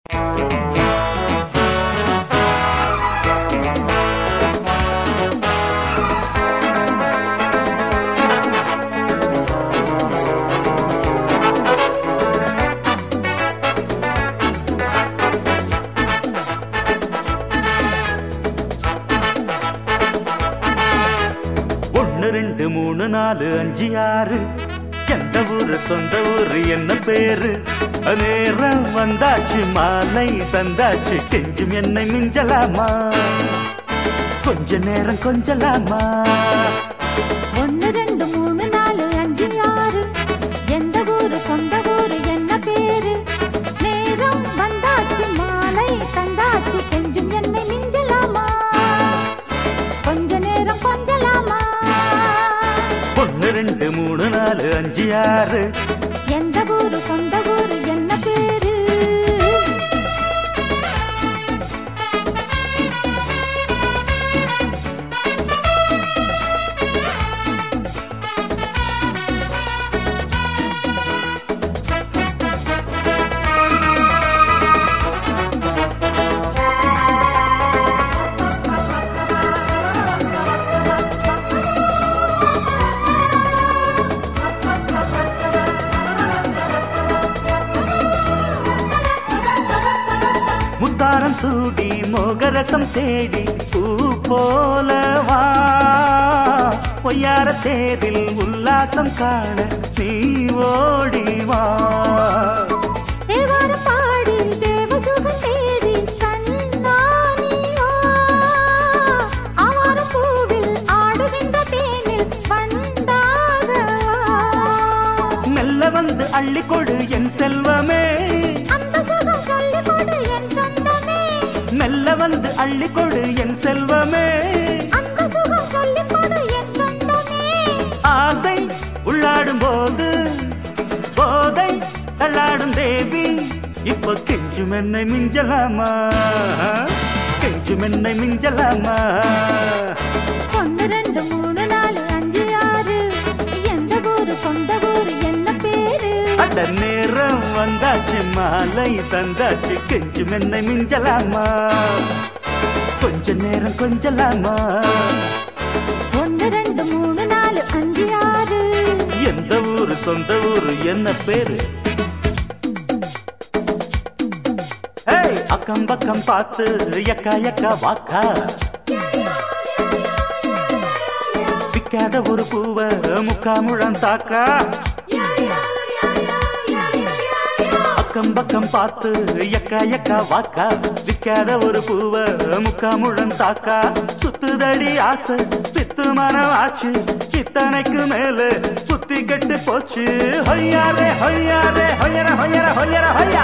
ஒன்னு ரெண்டு மூணு நாலு அஞ்சு ஆறு எந்த ஊரு சொந்த ஊரு என்ன பேரு நேரம் வந்தாச்சு மாலை தந்தாச்சு கெஞ்சும் என்னை மிஞ்சலாமா கொஞ்ச நேரம் கொஞ்சலாமா ஒன்னு ரெண்டு மூணு நாலு அஞ்சு ஆறு எந்த ஊரு சொந்த ஊரு என்ன பேரு நேரம் வந்தாச்சு மாலை தந்தாச்சு கெஞ்சும் என்னை மிஞ்சலாமா கொஞ்ச நேரம் கொஞ்சலாமா ஒன்னு ரெண்டு மூணு நாலு அஞ்சு ஆறு எந்த ஊரு சொந்த ஊரு என்ன பேரு முத்தாரம் சூடி மோகரசம் தேடி பூ போலவா பொய்யார தேரில் உல்லாசம் காண நீ ஓடிவா தேவாரம் பாடி தேவசுகம் தேடி கண்ணானியோ ஆவாரம் பூவில் ஆடுகின்ற தேனில் வண்டாகவா மெல்ல வந்து அள்ளி கொடு என் செல்வமே அந்த சுகம் சொல்லிக் கொடு என் சொந்தமே மெல்ல வந்து அள்ளி கொடு என் செல்வமே அந்த சுகம் சொல்லிக் கொடு என் சொந்தமே ஆசை உள்ளாடும் போது போதை தள்ளாடும் தேவி இப்போ கெஞ்சும் என்னை மிஞ்சலாமா கெஞ்சும் என்னை மிஞ்சலாமா ஒன்று ரெண்டு மூணு நாலு அஞ்சு ஆறு எந்த ஊரு சொந்த ஊரு என்ன பேரு அட நேரம் வந்தாச்சு மாலை தந்தாச்சு கெஞ்சும் என்னை மிஞ்சலாமா கொஞ்ச நேரம் கொஞ்சலாமா ஒன்று ரெண்டு மூணு நாலு அஞ்சு ஆறு எந்த ஊரு சொந்த ஊரு என்ன பேரு ஏய் அக்கம் பக்கம் பார்த்து எக்கா எக்கா வாக்கா விக்காத ஒரு பூவ முக்கா முழம் தாக்கா அக்கம் பக்கம் பார்த்து எக்கா எக்கா வாக்கா விக்காத ஒரு பூவ முக்கா முழம் தாக்கா சுத்துதடி ஆசை சித்து மனம் ஆச்சு இத்தனைக்கு மேல புத்தி கெட்டு போச்சு ஹொய்யாரே ஹொய்யாரே ஹொய்யர ஹொய்யர ஹொய்யர ஹொய்யா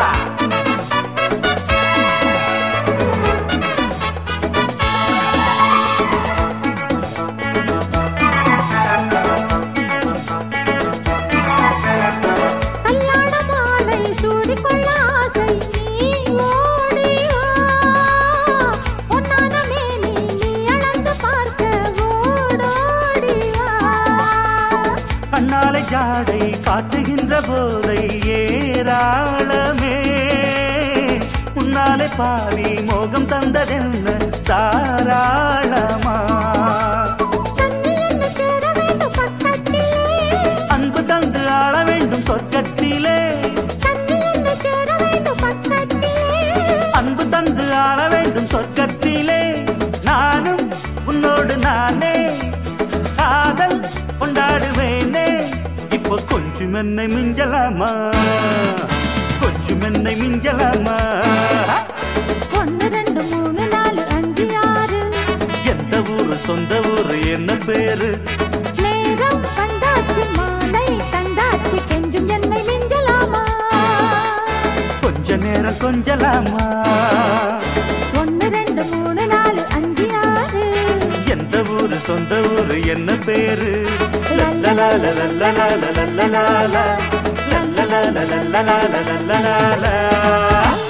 கல்யாண மாலை சூடிக்கொள்ள ஆசை நீ ஓடி வா பொன்னான மேனி நீ அளந்து பார்க்க ஓடோடி வா கண்ணாலை ஜாடை காட்டுகின்ற போதை ஏராளமே உன்னாலே பாதி மோகம் தந்ததென்ன தாராளமா தண்ணி என்ன சேர வேண்டும் பக்கத்திலே அன்பு தந்து ஆள வேண்டும் சொர்க்கத்திலே தண்ணி என்ன சேர வேண்டும் பக்கத்திலே அன்பு தந்து ஆள வேண்டும் சொர்க்கத்திலே நானும் உன்னோடு நானே காதல் கொண்டாடுவேனே இப்போ கொஞ்சம் என்னை மிஞ்சலாமா கொஞ்சம் என்னை மிஞ்சலாமா ஒன்று ரெண்டு மூணு நாலு அஞ்சு ஆறு எந்த ஊரு சொந்த ஊரு என்ன பேரு நேரம் வந்தாச்சு மாலை தந்தாச்சு கெஞ்சும் என்னை மிஞ்சலாமா கொஞ்ச நேரம் கொஞ்சலாமா ஒன்று ரெண்டு மூணு நாலு அஞ்சு ஆறு எந்த ஊரு சொந்த ஊரு என்ன பேரு லல்லலால லல்லலால லல்லலால லல்லலால லல்லலால லல்லலால